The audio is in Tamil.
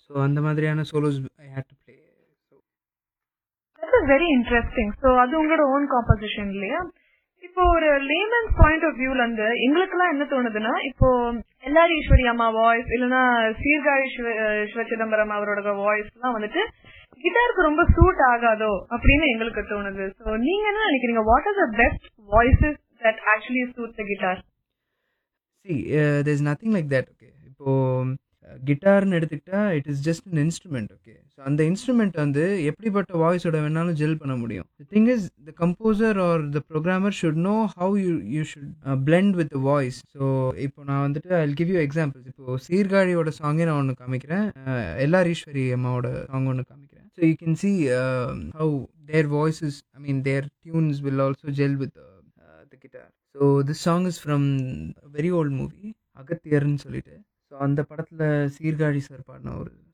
ஸோ அந்த மாதிரியான solos I hate to play so that is very interesting so அது உங்களோட ஓன் காம்போசிஷன் இல்லையா இப்போ ஒரு லேமன்ஸ் பாயிண்ட் ஆஃப் வியூல இருந்து எங்களுக்கெல்லாம் என்ன தோணுதுன்னா இப்போ எல்லாரி ஈஸ்வரி அம்மா வாய்ஸ் இல்லைன்னா சீர்காழி சிவ- அஹ் சிவ சிதம்பரம் அவரோட வாய்ஸ் எல்லாம் வந்துட்டு கிட்டாருக்கு ரொம்ப சூட் ஆகாதோ அப்படின்னு எங்களுக்கு தோணுது ஸோ நீங்க என்ன நினைக்கிறீங்க what are the best voices that actually suit the guitar see there is nothing like that okay இப்போது கிட்டார்னு எடுத்துக்கிட்டா it is just an instrument okay so அந்த இன்ஸ்ட்ருமெண்ட் வந்து எப்படிப்பட்ட வாய்ஸோட வேணாலும் ஜெல் பண்ண முடியும் the thing is the composer or the programmer should know how you you should blend with the voice so இப்போ நான் வந்துட்டு ஐ கிவ் யூ எக்ஸாம்பிள்ஸ் இப்போ சீர்காழியோட சாங்கே நான் ஒன்று காமிக்கிறேன் எல்லார் ஈஸ்வரி அம்மாவோட சாங் ஒன்று காமிக்கிறேன் so you can see how their voices I mean their tunes will also gel with the guitar so this song is from very old movie அகத்தியர்னு சொல்லிட்டு ஸோ அந்த படத்தில் சீர்காழி சார் பாடின ஒரு